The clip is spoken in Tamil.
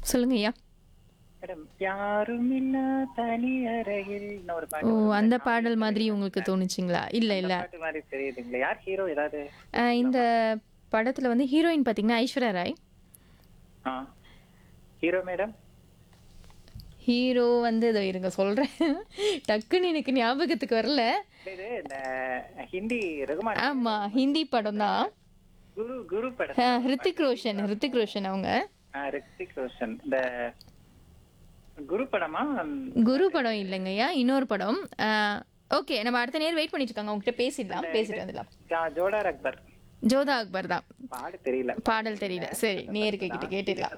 சொல்லுங்க ஐயா மேடம் யாரும் இல்ல தனி அறையில் ஒரு ஓ பாட்டு வரும். அந்த பாடல் மாதிரி உங்களுக்கு தோணுச்சுங்களா இல்ல அந்த இல்ல பாட்டு மாதிரி தெரியுதுங்களா யார் ஹீரோ ஏதாவது அஹ், இந்த படத்துல வந்து ஹீரோயின் பாத்தீங்கன்னா ஐஸ்வர்யா ராய் ஆ ஹீரோ மேடம் ஹீரோ வந்து இதோ இருங்க சொல்றேன் டக்குன்னு எனக்கு ஞாபகத்துக்கு வரல இது இந்த ஹிந்தி ரகுமான் ஆமா ஹிந்தி படம் தான் குரு குரு படம் ஹிருத்திக் ரோஷன் ஹிருத்திக் ரோஷன் அவங்க ஆ, ரித்திக் ரோஷன் இந்த குரு படமா குரு படம் இல்லைங்கய்யா இன்னொரு படம் ஓகே நம்ம அடுத்த நேரம் வெயிட் பண்ணிட்டு இருக்காங்க உங்ககிட்ட பேசிடலாம் பேசிட்டு வந்துடலாம் ஜா- ஜோடார் அக்பர் ஜோதா அக்பர் தான் பாடு தெரியல பாடல் தெரியல சரி நேருக்கு கிட்ட கேட்டுடலாம்